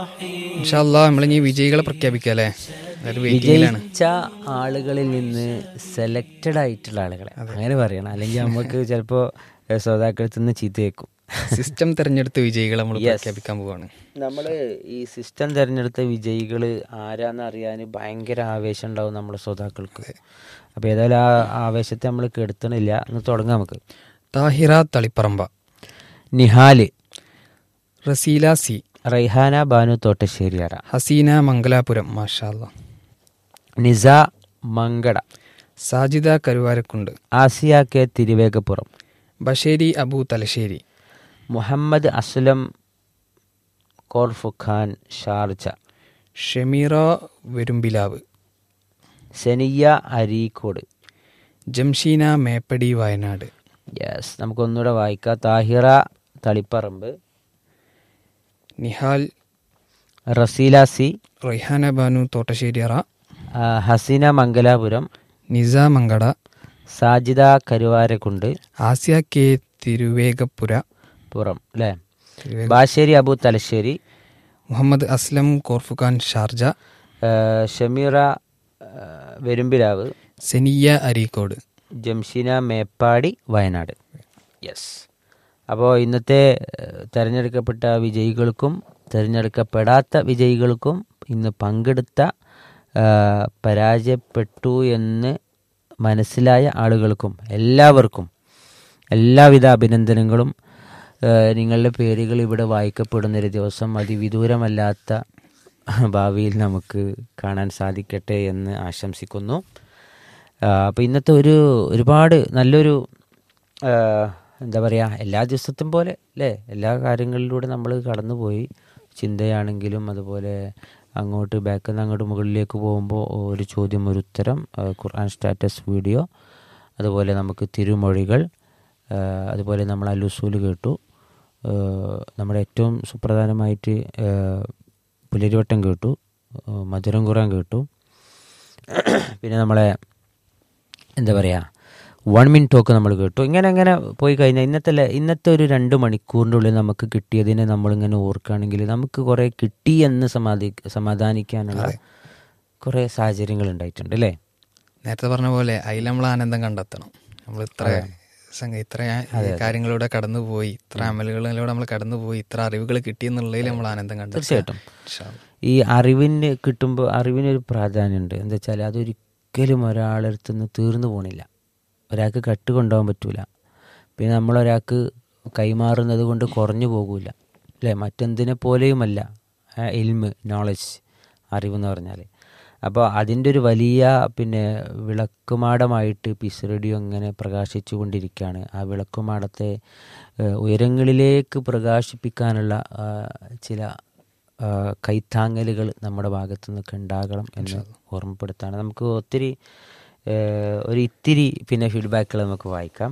ഇൻഷാല്ലാ നമ്മളിനി വിജയികളെ പ്രഖ്യാപിക്കാം അല്ലേ അതായത് വെയിറ്റിംഗിലാണ് വിജയിച്ച ആളുകളിൽ നിന്ന് സെലക്റ്റഡ് ആയിട്ടുള്ള ആളുകളെ അങ്ങനെ പറയണം അല്ലെങ്കിൽ നമുക്ക് ചിലപ്പോൾ ശ്രോതാക്കളത്തിൽ നിന്ന് ചീത്ത കേൾക്കും സിസ്റ്റം തെരഞ്ഞെടുത്ത വിജയികളെ നമ്മൾ പ്രഖ്യാപിക്കാൻ പോവാണ് നമ്മൾ ഈ സിസ്റ്റം തിരഞ്ഞെടുത്ത വിജയികൾ ആരാന്ന് അറിയാൻ ഭയങ്കര ആവേശം ഉണ്ടാവും നമ്മുടെ ശ്രോതാക്കൾക്ക് അപ്പോൾ ഏതായാലും ആ ആവേശത്തെ നമ്മൾ കെടുത്തണില്ല എന്ന് തുടങ്ങാം നമുക്ക് താഹിറ തളിപ്പറമ്പ നിഹാല് റസീല സി റൈഹാന ബാനു തോട്ടശ്ശേരിയറ ഹസീന മംഗലാപുരം മാഷാല്ല Nisa Mankada Sajida Karuvarakundu Asiya K Thiruvegappuram Basheri Abu Thalassery Muhammad Aslam Khorfakkan Sharjah Shameera Verumbilavu Seniya Areekode Jamsheena Meppadi Wayanad yes നമുക്കൊന്നുകൂടെ വായിക്കാം താഹിറ തളിപ്പറമ്പ് നിഹാൽ റസീല സി റൊയ്ഹാന ബാനു തോട്ടശ്ശേരിയറ ആ, ഹസീന മംഗലാപുരം നിസ മങ്കട സാജിദ കരുവാരക്കുണ്ട് ആസിയ കെ തിരുവേഗപ്പുര പുറം അല്ലേ തിരുവേഗ- ബാശ്ശേരി അബു തലശ്ശേരി മുഹമ്മദ് അസ്ലം കോർഫുഖാൻ ഷാർജ ആ, ഷമീറ ആ, വെരുമ്പിലാവ് സെനിയ അരീക്കോട് ജംഷീന മേപ്പാടി വയനാട് യെസ് അപ്പോൾ ഇന്നത്തെ ഏഹ്, തെരഞ്ഞെടുക്കപ്പെട്ട വിജയികൾക്കും തിരഞ്ഞെടുക്കപ്പെടാത്ത വിജയികൾക്കും ഇന്ന് പങ്കെടുത്ത ആ, പരാജയപ്പെട്ടു എന്ന് മനസ്സിലായ ആളുകൾക്കും എല്ലാവർക്കും എല്ലാവിധ അഭിനന്ദനങ്ങളും ഏഹ്, നിങ്ങളുടെ പേരുകൾ ഇവിടെ വായിക്കപ്പെടുന്നൊരു ദിവസം അതിവിദൂരമല്ലാത്ത ഭാവിയിൽ നമുക്ക് കാണാൻ സാധിക്കട്ടെ എന്ന് ആശംസിക്കുന്നു അപ്പോൾ ഇന്നത്തെ ഒരു ഒരുപാട് നല്ലൊരു ആ, എന്താ പറയുക എല്ലാ ദിവസത്തും പോലെ അല്ലേ എല്ലാ കാര്യങ്ങളിലൂടെ നമ്മൾ കടന്നുപോയി ചിന്തയാണെങ്കിലും അതുപോലെ അങ്ങോട്ട് ബാക്കിൽ നിന്ന് അങ്ങോട്ട് മുകളിലേക്ക് പോകുമ്പോൾ ഒരു ചോദ്യം ഒരു ഉത്തരം ആ, ഖുർആൻ സ്റ്റാറ്റസ് വീഡിയോ അതുപോലെ നമുക്ക് തിരുമൊഴികൾ ആ, അതുപോലെ നമ്മൾ അലുസൂല് കേട്ടു ആ, നമ്മുടെ ഏറ്റവും സുപ്രധാനമായിട്ട് ആ, പുലരിവട്ടം കേട്ടു ആ, മധുരം ഖുറാൻ കേട്ടു പിന്നെ നമ്മളെ എന്താ പറയുക വൺ മിനിറ്റ് ടോക്ക് നമ്മൾ കേട്ടു ഇങ്ങനെ അങ്ങനെ പോയി കഴിഞ്ഞാൽ ഇന്നത്തെ ല- ഇന്നത്തെ ഒരു രണ്ട് മണിക്കൂറിൻ്റെ ഉള്ളിൽ നമുക്ക് കിട്ടിയതിനെ നമ്മളിങ്ങനെ ഓർക്കുകയാണെങ്കിൽ നമുക്ക് കുറേ കിട്ടി എന്ന് സമാധി സമാധാനിക്കാനുള്ള കുറേ സാഹചര്യങ്ങൾ ഉണ്ടായിട്ടുണ്ട് അല്ലേ നേരത്തെ പറഞ്ഞ പോലെ അതിൽ നമ്മൾ ആനന്ദം കണ്ടെത്തണം നമ്മൾ ഇത്ര സംഗ- ഇത്ര കാര്യങ്ങളിലൂടെ കടന്നുപോയി ഇത്ര അമലുകളിലൂടെ നമ്മൾ കടന്നുപോയി ഇത്ര അറിവുകൾ കിട്ടിയെന്നുള്ളതിൽ നമ്മൾ ആനന്ദം കണ്ടെത്തുക തീർച്ചയായിട്ടും ഇൻഷാ അല്ലാ. ഈ അറിവിന് കിട്ടുമ്പോൾ അറിവിനൊരു പ്രാധാന്യമുണ്ട് എന്താ വെച്ചാൽ അതൊരിക്കലും ഒരാളടുത്ത് നിന്ന് തീർന്നു പോണില്ല ഒരാൾക്ക് കട്ട് കൊണ്ടുപോകാൻ പറ്റൂല പിന്നെ നമ്മളൊരാൾക്ക് കൈമാറുന്നത് കൊണ്ട് കുറഞ്ഞു പോകൂല അല്ലേ മറ്റെന്തിനെ പോലെയുമല്ല ആ, ഇൽമ് നോളജ് അറിവെന്ന് പറഞ്ഞാൽ അപ്പോൾ അതിൻ്റെ ഒരു വലിയ പിന്നെ വിളക്കുമാടമായിട്ട് പീസ് റേഡിയോ ഇങ്ങനെ പ്രകാശിച്ചു കൊണ്ടിരിക്കുകയാണ് ആ വിളക്കുമാടത്തെ ഏഹ്, ഉയരങ്ങളിലേക്ക് പ്രകാശിപ്പിക്കാനുള്ള ആ, ചില ആ, കൈത്താങ്ങലുകൾ നമ്മുടെ ഭാഗത്തു നിന്നൊക്കെ ഉണ്ടാകണം എന്ന് ഓർമ്മപ്പെടുത്താണ് നമുക്ക് ഒത്തിരി ഏഹ്, ഒരു ഇത്തിരി പിന്നെ ഫീഡ്ബാക്കുകൾ നമുക്ക് വായിക്കാം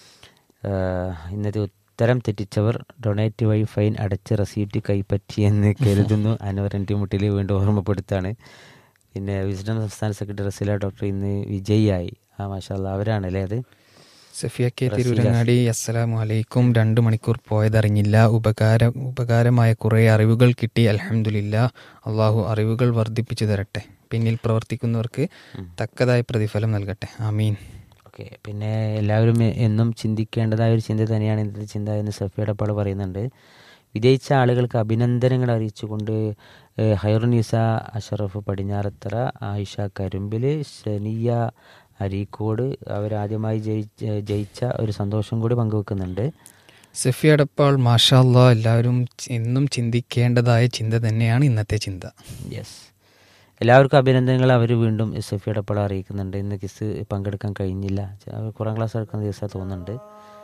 ഏഹ്, ഇന്നത്തെ ഉത്തരം തെറ്റിച്ചവർ ഡൊണേറ്റ് വഴി ഫൈൻ അടച്ച് റെസീപ്റ്റ് കൈപ്പറ്റി എന്ന് കരുതുന്നു അനവർ മുട്ടിൽ വീണ്ടും ഓർമ്മപ്പെടുത്താണ് പിന്നെ വിസ്ഡം സംസ്ഥാന സെക്രട്ടറി റസീല ഡോക്ടർ ഇന്ന് വിജയിയായി ആ മാഷാല്ല അവരാണല്ലേ അത് സഫിയ കെ തിരൂരങ്ങാടി അസ്സലാമു അലൈക്കും രണ്ട് മണിക്കൂർ പോയതറിഞ്ഞില്ല ഉപകാര ഉപകാരമായ കുറേ അറിവുകൾ കിട്ടി അലഹമില്ല അള്ളാഹു അറിവുകൾ വർദ്ധിപ്പിച്ചു തരട്ടെ പിന്നിൽ പ്രവർത്തിക്കുന്നവർക്ക് തക്കതായ പ്രതിഫലം നൽകട്ടെ ആമീൻ ഓക്കെ പിന്നെ എല്ലാവരും എ- എന്നും ചിന്തിക്കേണ്ടതായ ഒരു ചിന്ത തന്നെയാണ് ഇന്നത്തെ ചിന്ത എന്ന് സഫിയുടെ പാട് പറയുന്നുണ്ട് വിജയിച്ച ആളുകൾക്ക് അഭിനന്ദനങ്ങൾ അറിയിച്ചുകൊണ്ട് ഏഹ്, ഹൈറുനിസ അഷറഫ് പടിഞ്ഞാറത്തറ ആയിഷ കരുമ്പിൽ ഷനിയ അരീക്കോട് അവരാദ്യമായി ജയിച്ച ജയിച്ച ഒരു സന്തോഷം കൂടി പങ്കുവെക്കുന്നുണ്ട് സഫിയ അടപ്പാൾ മാഷാ അല്ലാ എല്ലാവരും ചി- എന്നും ചിന്തിക്കേണ്ടതായ ചിന്ത തന്നെയാണ് ഇന്നത്തെ ചിന്ത യെസ് എല്ലാവർക്കും അഭിനന്ദനങ്ങൾ അവർ വീണ്ടും സഫിയുടെ പടം അറിയിക്കുന്നുണ്ട് ഇന്ന് കിസ് പങ്കെടുക്കാൻ കഴിഞ്ഞില്ല ച- കുറേ ക്ലാസ് എടുക്കുന്ന ദിവസം തോന്നുന്നുണ്ട്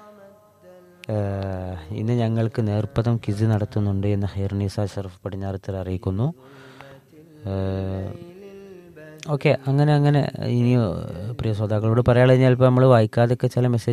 ഏഹ് ഇന്ന് ഞങ്ങൾക്ക് നേർപ്പദം കിസ് നടത്തുന്നുണ്ട് എന്ന് ഹൈർനീസ ഷറഫ് പടിഞ്ഞാറത്തിൽ അറിയിക്കുന്നു ഓക്കെ അങ്ങനെ അങ്ങനെ ഇനി പ്രിയ ശ്രോതാക്കളോട് പറയാനുള്ള ചിലപ്പോൾ നമ്മൾ വായിക്കാതൊക്കെ ചില മെസ്സേജ്